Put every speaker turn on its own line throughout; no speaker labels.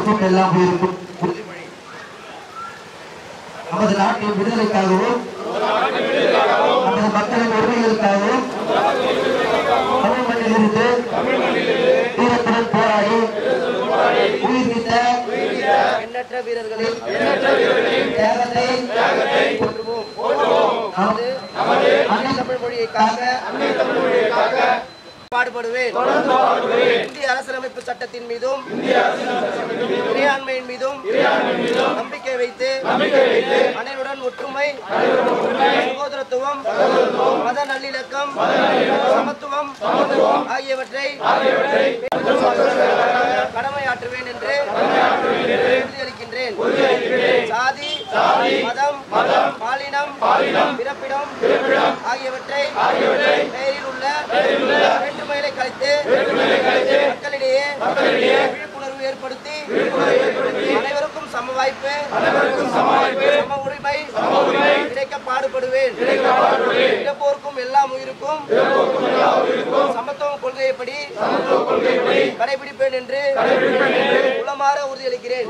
போருக்கும் எல்லாம் இருக்கும் உறுதிமொழி நமது நாட்டின் விடுதலைக்காகவும் நமது மக்களின் உரிமைகளுக்காகவும் தமிழ் மண்ணிலிருந்து வீரத்துடன் போராடி உயிர் நீத்த எண்ணற்ற வீரர்களின் தியாகத்தை போற்றுவோம். நமது அன்னை தமிழ் மொழியைக்காக பாடுபடுவேன் இந்திய அரசியலமைப்பு சட்டத்தின் மீதும் இறையாண்மையின் மீதும் நம்பிக்கை வைத்து அனைவருடன் ஒற்றுமை சகோதரத்துவம் மத நல்லிணக்கம் சமத்துவம் ஆகியவற்றை கடமையாற்றுவேன் என்று உறுதியளிக்கின்றேன் சாதி மதம் பாலினம் பிறப்பிடம் ஆகியவற்றை பெயரில் உள்ள வேற்றுமைகளை கழித்து மக்களிடையே விழிப்புணர்வு ஏற்படுத்தி அனைவருக்கும் சம வாய்ப்பு சம உரிமை கிடைக்க பாடுபடுவேன் இறப்போருக்கும் எல்லாம் உயிருக்கும் சமத்துவம் கொள்கைப்படி கடைபிடிப்பேன் என்று உளமாற உறுதியளிக்கிறேன்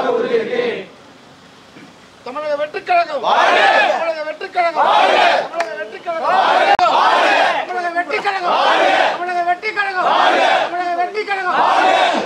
தமிழக வெற்றிக்கழகம் தமிழக வெற்றிக்கழகம் தமிழக வெற்றிக்கழகம் தமிழக வெற்றிக்கழகம் தமிழக வெற்றிக்கழகம் தமிழக வெற்றிக்கழகம்